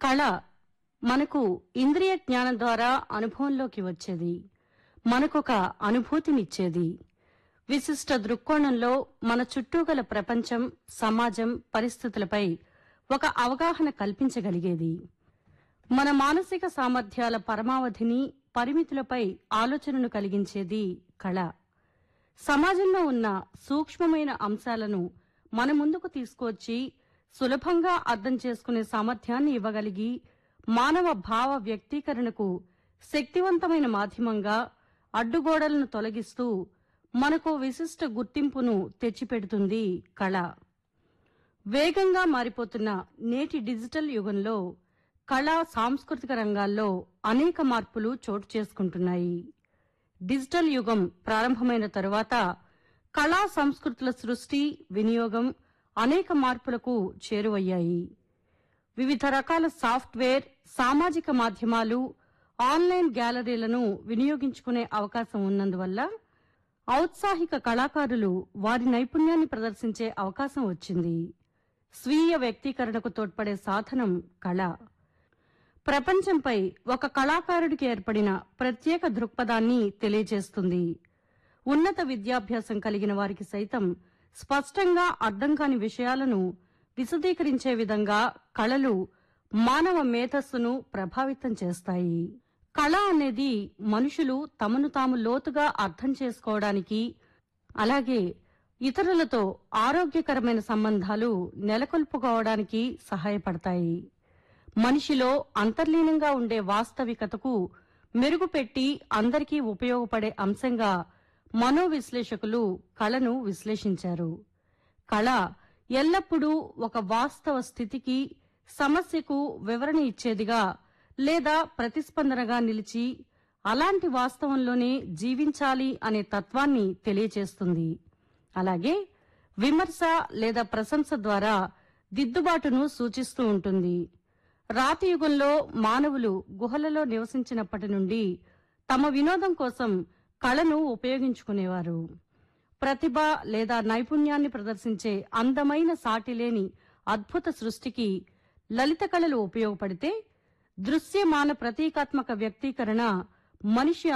కళ మనకు ఇంద్రియ జ్ఞానం ద్వారా అనుభవంలోకి వచ్చేది మనకొక అనుభూతినిచ్చేది విశిష్ట దృక్కోణంలో మన చుట్టూ గల ప్రపంచం సమాజం పరిస్థితులపై ఒక అవగాహన కల్పించగలిగేది మన మానసిక సామర్థ్యాల పరమావధిని పరిమితులపై ఆలోచనను కలిగించేది కళ సమాజంలో ఉన్న సూక్ష్మమైన అంశాలను మన ముందుకు తీసుకువచ్చి సులభంగా అర్థం చేసుకునే సామర్థ్యాన్ని ఇవ్వగలిగి మానవ భావ వ్యక్తీకరణకు శక్తివంతమైన మాధ్యమంగా అడ్డుగోడలను తొలగిస్తూ మనకు విశిష్ట గుర్తింపును తెచ్చిపెడుతుంది కళ వేగంగా మారిపోతున్న నేటి డిజిటల్ యుగంలో కళా సాంస్కృతిక రంగాల్లో అనేక మార్పులు చోటు చేసుకుంటున్నాయి డిజిటల్ యుగం ప్రారంభమైన తరువాత కళా సంస్కృతుల సృష్టి వినియోగం అనేక మార్పులకు చేరువయ్యాయి వివిధ రకాల సాఫ్ట్వేర్ సామాజిక మాధ్యమాలు ఆన్లైన్ గ్యాలరీలను వినియోగించుకునే అవకాశం ఉన్నందువల్ల ఔత్సాహిక కళాకారులు వారి నైపుణ్యాన్ని ప్రదర్శించే అవకాశం వచ్చింది స్వీయ వ్యక్తీకరణకు తోడ్పడే సాధనం కళ ప్రపంచంపై ఒక కళాకారుడికి ఏర్పడిన ప్రత్యేక దృక్పథాన్ని తెలియజేస్తుంది ఉన్నత విద్యాభ్యాసం కలిగిన వారికి సైతం స్పష్టంగా అర్థం కాని విషయాలను విశదీకరించే విధంగా కళలు మానవ మేధస్సును ప్రభావితం చేస్తాయి కళ అనేది మనుషులు తమను తాము లోతుగా అర్థం చేసుకోవడానికి అలాగే ఇతరులతో ఆరోగ్యకరమైన సంబంధాలు నెలకొల్పుకోవడానికి సహాయపడతాయి మనిషిలో అంతర్లీనంగా ఉండే వాస్తవికతకు మెరుగుపెట్టి అందరికీ ఉపయోగపడే అంశంగా మనోవిశ్లేషకులు కళను విశ్లేషించారు కళ ఎల్లప్పుడూ ఒక వాస్తవ స్థితికి సమస్యకు వివరణ ఇచ్చేదిగా లేదా ప్రతిస్పందనగా నిలిచి అలాంటి వాస్తవంలోనే జీవించాలి అనే తత్వాన్ని తెలియచేస్తుంది అలాగే విమర్శ లేదా ప్రశంస ద్వారా దిద్దుబాటును సూచిస్తూ ఉంటుంది రాతి యుగంలో మానవులు గుహలలో నివసించినప్పటి నుండి తమ వినోదం కోసం కళను ఉపయోగించుకునేవారు ప్రతిభ లేదా నైపుణ్యాన్ని ప్రదర్శించే అందమైన సాటిలేని అద్భుత సృష్టికి లలిత కళలు ఉపయోగపడితే దృశ్యమాన ప్రతీకాత్మక వ్యక్తీకరణ మనిషి